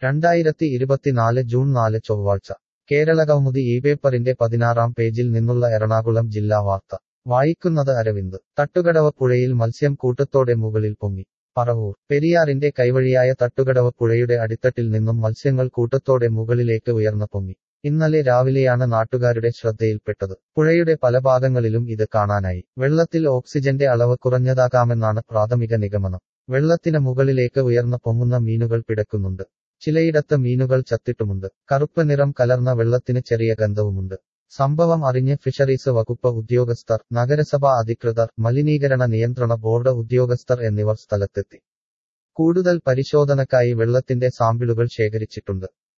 രണ്ടായിരത്തി ഇരുപത്തിനാല് ജൂൺ നാല് ചൊവ്വാഴ്ച കേരളകൗമുദി ഈ പേപ്പറിന്റെ പതിനാറാം പേജിൽ നിന്നുള്ള എറണാകുളം ജില്ലാ വാർത്ത വായിക്കുന്നത് അരവിന്ദ് തട്ടുകടവ പുഴയിൽ മത്സ്യം കൂട്ടത്തോടെ മുകളിൽ പൊങ്ങി പറവൂർ പെരിയാറിന്റെ കൈവഴിയായ തട്ടുകടവ പുഴയുടെ അടിത്തട്ടിൽ നിന്നും മത്സ്യങ്ങൾ കൂട്ടത്തോടെ മുകളിലേക്ക് ഉയർന്നു പൊങ്ങി ഇന്നലെ രാവിലെയാണ് നാട്ടുകാരുടെ ശ്രദ്ധയിൽപ്പെട്ടത് പുഴയുടെ പല ഭാഗങ്ങളിലും ഇത് കാണാനായി വെള്ളത്തിൽ ഓക്സിജന്റെ അളവ് കുറഞ്ഞതാകാമെന്നാണ് പ്രാഥമിക നിഗമനം വെള്ളത്തിന് മുകളിലേക്ക് ഉയർന്നു പൊങ്ങുന്ന മീനുകൾ പിടക്കുന്നുണ്ട് ചിലയിടത്ത് മീനുകൾ ചത്തിട്ടുമുണ്ട് കറുപ്പ് നിറം കലർന്ന വെള്ളത്തിന് ചെറിയ ഗന്ധവുമുണ്ട് സംഭവം അറിഞ്ഞ് ഫിഷറീസ് വകുപ്പ് ഉദ്യോഗസ്ഥർ നഗരസഭാ അധികൃതർ മലിനീകരണ നിയന്ത്രണ ബോർഡ് ഉദ്യോഗസ്ഥർ എന്നിവർ സ്ഥലത്തെത്തി കൂടുതൽ പരിശോധനക്കായി വെള്ളത്തിന്റെ സാമ്പിളുകൾ ശേഖരിച്ചിട്ടുണ്ട്